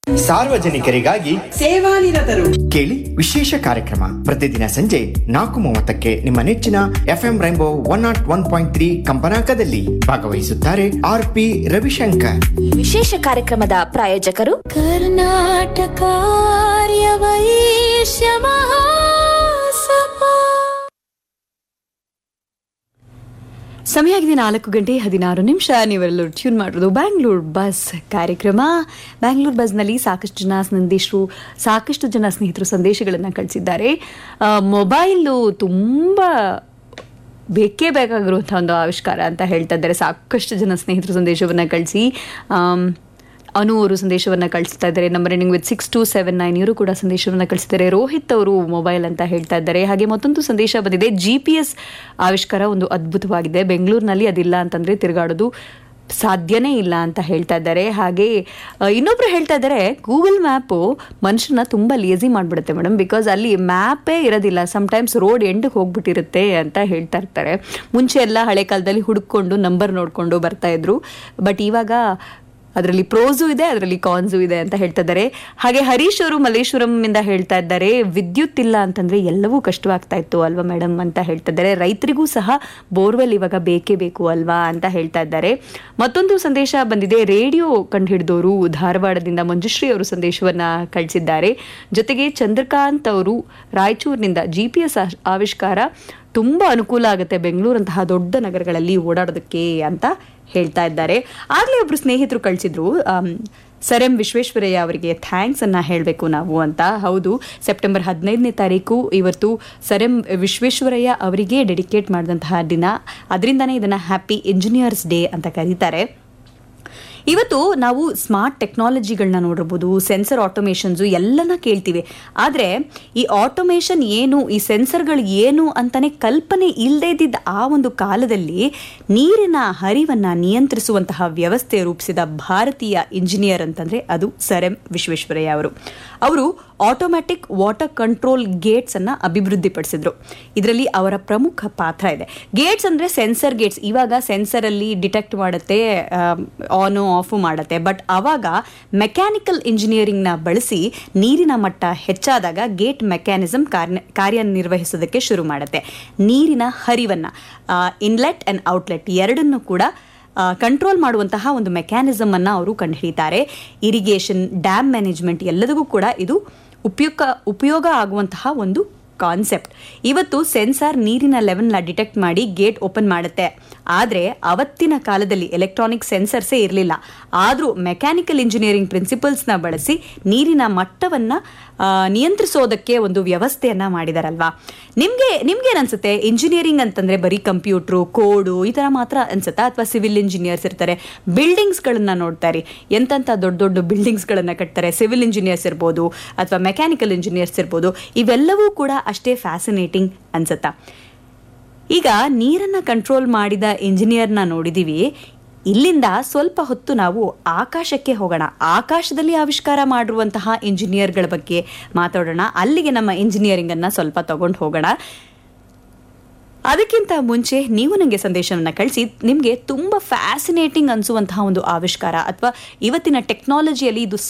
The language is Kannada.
ಸಾರ್ವಜನಿಕರಿಗಾಗಿ ಸೇವಾನಿರತರು ಕೇಳಿ ವಿಶೇಷ ಕಾರ್ಯಕ್ರಮ ಪ್ರತಿದಿನ ಸಂಜೆ ನಾಲ್ಕು ಮೂವತ್ತಕ್ಕೆ ನಿಮ್ಮ ನೆಚ್ಚಿನ FM rainbow one nought one point three ಕಂಪನಾಂಕದಲ್ಲಿ ಭಾಗವಹಿಸುತ್ತಾರೆ ಆರ್ ಪಿ ರವಿಶಂಕರ್ ಈ ವಿಶೇಷ ಕಾರ್ಯಕ್ರಮದ ಪ್ರಾಯೋಜಕರು ಕರ್ನಾಟಕ ವೈಶ್ಯ ಮಹಾಸಭಾ ಸಮಯ ಆಗಿದೆ ನಾಲ್ಕು ಗಂಟೆ ಹದಿನಾರು ನಿಮಿಷ ನೀವೆಲ್ಲರೂ ಟ್ಯೂನ್ ಮಾಡೋದು ಬ್ಯಾಂಗ್ಳೂರ್ ಬಸ್ ಕಾರ್ಯಕ್ರಮ ಬ್ಯಾಂಗ್ಳೂರ್ ಬಸ್ನಲ್ಲಿ ಸಾಕಷ್ಟು ಜನ ಸಂದೇಶರು ಸಾಕಷ್ಟು ಜನ ಸ್ನೇಹಿತರು ಸಂದೇಶಗಳನ್ನು ಕಳಿಸಿದ್ದಾರೆ ಆ, ಮೊಬೈಲು ತುಂಬ ಬೇಕೇ ಬೇಕಾಗಿರುವಂಥ ಒಂದು ಆವಿಷ್ಕಾರ ಅಂತ ಹೇಳ್ತಾ ಇದ್ದಾರೆ ಸಾಕಷ್ಟು ಜನ ಸ್ನೇಹಿತರು ಸಂದೇಶವನ್ನು ಕಳಿಸಿ ಆಮ್, ಅನು ಅವರು ಸಂದೇಶವನ್ನು ಕಳಿಸ್ತಾ ಇದ್ದಾರೆ number ending with six two seven nine ಇವರು ಕೂಡ ಸಂದೇಶವನ್ನು ಕಳಿಸಿದ್ದಾರೆ ರೋಹಿತ್ ಅವರು ಮೊಬೈಲ್ ಅಂತ ಹೇಳ್ತಾ ಇದ್ದಾರೆ ಹಾಗೆ ಮತ್ತೊಂದು ಸಂದೇಶ ಬಂದಿದೆ ಜಿ ಪಿ ಎಸ್ ಆವಿಷ್ಕಾರ ಒಂದು ಅದ್ಭುತವಾಗಿದೆ ಬೆಂಗಳೂರಿನಲ್ಲಿ ಅದಿಲ್ಲ ಅಂತಂದ್ರೆ ತಿರುಗಾಡೋದು ಸಾಧ್ಯನೇ ಇಲ್ಲ ಅಂತ ಹೇಳ್ತಾ ಇದ್ದಾರೆ ಹಾಗೆ ಆ, ಇನ್ನೊಬ್ರು ಹೇಳ್ತಾ ಇದ್ದಾರೆ ಗೂಗಲ್ ಮ್ಯಾಪು ಮನುಷ್ಯನ ತುಂಬ ಲೇಸಿ ಮಾಡಿಬಿಡುತ್ತೆ ಮೇಡಮ್ ಬಿಕಾಸ್ ಅಲ್ಲಿ ಮ್ಯಾಪೇ ಇರೋದಿಲ್ಲ ಸಮ್ಟೈಮ್ಸ್ ರೋಡ್ ಎಂಡಿಗೆ ಹೋಗ್ಬಿಟ್ಟಿರುತ್ತೆ ಅಂತ ಹೇಳ್ತಾ ಇರ್ತಾರೆ ಮುಂಚೆ ಎಲ್ಲ ಹಳೆ ಕಾಲದಲ್ಲಿ ಹುಡುಕೊಂಡು ನಂಬರ್ ನೋಡಿಕೊಂಡು ಬರ್ತಾ ಇದ್ರು ಬಟ್ ಇವಾಗ ಅದರಲ್ಲಿ ಪ್ರೋಸು ಇದೆ ಅದರಲ್ಲಿ ಕಾನ್ಸು ಇದೆ ಅಂತ ಹೇಳ್ತಾ ಇದ್ದಾರೆ ಹಾಗೆ ಹರೀಶ್ ಅವರು ಮಲ್ಲೇಶ್ವರಂ ಇಂದ ಹೇಳ್ತಾ ಇದ್ದಾರೆ ವಿದ್ಯುತ್ ಇಲ್ಲ ಅಂತಂದ್ರೆ ಎಲ್ಲವೂ ಕಷ್ಟವಾಗ್ತಾ ಇತ್ತು ಅಲ್ವಾ ಮೇಡಮ್ ಅಂತ ಹೇಳ್ತಾ ಇದ್ದಾರೆ ರೈತರಿಗೂ ಸಹ ಬೋರ್ವೆಲ್ ಇವಾಗ ಬೇಕೇ ಬೇಕು ಅಲ್ವಾ ಅಂತ ಹೇಳ್ತಾ ಇದ್ದಾರೆ ಮತ್ತೊಂದು ಸಂದೇಶ ಬಂದಿದೆ ರೇಡಿಯೋ ಕಂಡುಹಿಡಿದವರು ಧಾರವಾಡದಿಂದ ಮಂಜುಶ್ರೀ ಅವರು ಸಂದೇಶವನ್ನ ಕಳಿಸಿದ್ದಾರೆ ಜೊತೆಗೆ ಚಂದ್ರಕಾಂತ್ ಅವರು ರಾಯಚೂರಿನಿಂದ ಜಿ ಪಿ ಎಸ್ ಆವಿಷ್ಕಾರ ತುಂಬ ಅನುಕೂಲ ಆಗುತ್ತೆ ಬೆಂಗಳೂರಂತಹ ದೊಡ್ಡ ನಗರಗಳಲ್ಲಿ ಓಡಾಡೋದಕ್ಕೆ ಅಂತ ಹೇಳ್ತಾ ಇದ್ದಾರೆ ಆಗಲೇ ಒಬ್ರು ಸ್ನೇಹಿತರು ಕಳಿಸಿದ್ರು ಸರ್ ಎಂ ವಿಶ್ವೇಶ್ವರಯ್ಯ ಅವರಿಗೆ ಥ್ಯಾಂಕ್ಸ್ ಅನ್ನ ಹೇಳಬೇಕು ನಾವು ಅಂತ ಹೌದು ಸೆಪ್ಟೆಂಬರ್ ಹದಿನೈದನೇ ತಾರೀಕು ಇವತ್ತು ಸರ್ ಎಂ ವಿಶ್ವೇಶ್ವರಯ್ಯ ಅವರಿಗೆ ಡೆಡಿಕೇಟ್ ಮಾಡಿದಂತಹ ದಿನ ಅದರಿಂದನೇ ಇದನ್ನ ಹ್ಯಾಪಿ ಇಂಜಿನಿಯರ್ಸ್ ಡೇ ಅಂತ ಕರೀತಾರೆ ಇವತ್ತು ನಾವು ಸ್ಮಾರ್ಟ್ ಟೆಕ್ನಾಲಜಿಗಳನ್ನ ನೋಡಿರ್ಬೋದು ಸೆನ್ಸರ್ ಆಟೋಮೇಷನ್ಸು ಎಲ್ಲನ ಕೇಳ್ತೀವಿ ಆದರೆ ಈ ಆಟೋಮೇಷನ್ ಏನು ಈ ಸೆನ್ಸರ್ಗಳು ಏನು ಅಂತಾನೆ ಕಲ್ಪನೆ ಇಲ್ಲದೇ ಇದ್ದಿದ್ದ ಆ ಒಂದು ಕಾಲದಲ್ಲಿ ನೀರಿನ ಹರಿವನ್ನು ನಿಯಂತ್ರಿಸುವಂತಹ ವ್ಯವಸ್ಥೆ ರೂಪಿಸಿದ ಭಾರತೀಯ ಇಂಜಿನಿಯರ್ ಅಂತಂದ್ರೆ ಅದು ಸರ್ ಎಂ ವಿಶ್ವೇಶ್ವರಯ್ಯ ಅವರು ಅವರು ಆಟೋಮ್ಯಾಟಿಕ್ ವಾಟರ್ ಕಂಟ್ರೋಲ್ ಗೇಟ್ಸ್ ಅನ್ನ ಅಭಿವೃದ್ಧಿಪಡಿಸಿದ್ರು ಇದರಲ್ಲಿ ಅವರ ಪ್ರಮುಖ ಪಾತ್ರ ಇದೆ ಗೇಟ್ಸ್ ಅಂದ್ರೆ ಸೆನ್ಸರ್ ಗೇಟ್ಸ್ ಇವಾಗ ಸೆನ್ಸರ್ ಅಲ್ಲಿ ಡಿಟೆಕ್ಟ್ ಮಾಡುತ್ತೆ ಆನ್ ಆಫ್ ಮಾಡುತ್ತೆ ಬಟ್ ಅವಾಗ ಮೆಕ್ಯಾನಿಕಲ್ ಇಂಜಿನಿಯರಿಂಗ್ ನ ಬಳಸಿ ನೀರಿನ ಮಟ್ಟ ಹೆಚ್ಚಾದಾಗ ಗೇಟ್ ಮೆಕ್ಯಾನಿಸಮ್ ಕಾರ್ಯನಿರ್ವಹಿಸೋದಕ್ಕೆ ಶುರು ಮಾಡುತ್ತೆ ನೀರಿನ ಹರಿವನ್ನ ಇನ್ಲೆಟ್ ಅಂಡ್ ಔಟ್ಲೆಟ್ ಎರಡನ್ನೂ ಕೂಡ ಕಂಟ್ರೋಲ್ ಮಾಡುವಂತಹ ಒಂದು ಮೆಕ್ಯಾನಿಸಮ್ ಅನ್ನ ಅವರು ಕಂಡುಹಿಡಿತಾರೆ ಇರಿಗೇಷನ್ ಡ್ಯಾಮ್ ಮ್ಯಾನೇಜ್ಮೆಂಟ್ ಎಲ್ಲದಕ್ಕೂ ಕೂಡ ಇದು ಉಪಯುಕ್ತ ಉಪಯೋಗ ಆಗುವಂತಹ ಒಂದು ಕಾನ್ಸೆಪ್ಟ್ ಇವತ್ತು ಸೆನ್ಸಾರ್ ನೀರಿನ ಲೆವೆಲ್ನ ಡಿಟೆಕ್ಟ್ ಮಾಡಿ ಗೇಟ್ ಓಪನ್ ಮಾಡುತ್ತೆ ಆದರೆ ಅವತ್ತಿನ ಕಾಲದಲ್ಲಿ ಎಲೆಕ್ಟ್ರಾನಿಕ್ ಸೆನ್ಸರ್ಸೇ ಇರಲಿಲ್ಲ ಆದರೂ ಮೆಕ್ಯಾನಿಕಲ್ ಇಂಜಿನಿಯರಿಂಗ್ ಪ್ರಿನ್ಸಿಪಲ್ಸ್ನ ಬಳಸಿ ನೀರಿನ ಮಟ್ಟವನ್ನು ನಿಯಂತ್ರಿಸೋದಕ್ಕೆ ಒಂದು ವ್ಯವಸ್ಥೆಯನ್ನ ಮಾಡಿದಾರಲ್ವಾ ನಿಮಗೆ ನಿಮ್ಗೇನು ಅನ್ಸುತ್ತೆ ಇಂಜಿನಿಯರಿಂಗ್ ಅಂತಂದ್ರೆ ಬರೀ ಕಂಪ್ಯೂಟ್ರು ಕೋಡು ಈ ಥರ ಮಾತ್ರ ಅನ್ಸುತ್ತಾ ಅಥವಾ ಸಿವಿಲ್ ಇಂಜಿನಿಯರ್ಸ್ ಇರ್ತಾರೆ ಬಿಲ್ಡಿಂಗ್ಸ್ಗಳನ್ನ ನೋಡ್ತಾರೆ ಎಂತೆಂಥ ದೊಡ್ಡ ದೊಡ್ಡ ಬಿಲ್ಡಿಂಗ್ಸ್ಗಳನ್ನ ಕಟ್ತಾರೆ ಸಿವಿಲ್ ಇಂಜಿನಿಯರ್ಸ್ ಇರ್ಬೋದು ಅಥವಾ ಮೆಕ್ಯಾನಿಕಲ್ ಇಂಜಿನಿಯರ್ಸ್ ಇರ್ಬೋದು ಇವೆಲ್ಲವೂ ಕೂಡ ಅಷ್ಟೇ ಫ್ಯಾಸಿನೇಟಿಂಗ್ ಅನ್ಸುತ್ತಾ ಈಗ ನೀರನ್ನ ಕಂಟ್ರೋಲ್ ಮಾಡಿದ ಇಂಜಿನಿಯರ್ನ ನೋಡಿದೀವಿ ಇಲ್ಲಿಂದ ಸ್ವಲ್ಪ ಹೊತ್ತು ನಾವು ಆಕಾಶಕ್ಕೆ ಹೋಗೋಣ ಆಕಾಶದಲ್ಲಿ ಆವಿಷ್ಕಾರ ಮಾಡಿರುವಂತಹ ಇಂಜಿನಿಯರ್ಗಳ ಬಗ್ಗೆ ಮಾತಾಡೋಣ ಅಲ್ಲಿಗೆ ನಮ್ಮ ಇಂಜಿನಿಯರಿಂಗ್ ಅನ್ನ ಸ್ವಲ್ಪ ತಗೊಂಡು ಹೋಗೋಣ ಅದಕ್ಕಿಂತ ಮುಂಚೆ ನೀವು ನನಗೆ ಸಂದೇಶವನ್ನು ಕಳಿಸಿ ನಿಮಗೆ ತುಂಬ ಫ್ಯಾಸಿನೇಟಿಂಗ್ ಅನಿಸುವಂತಹ ಒಂದು ಆವಿಷ್ಕಾರ ಅಥವಾ ಇವತ್ತಿನ ಟೆಕ್ನಾಲಜಿಯಲ್ಲಿ ಇದು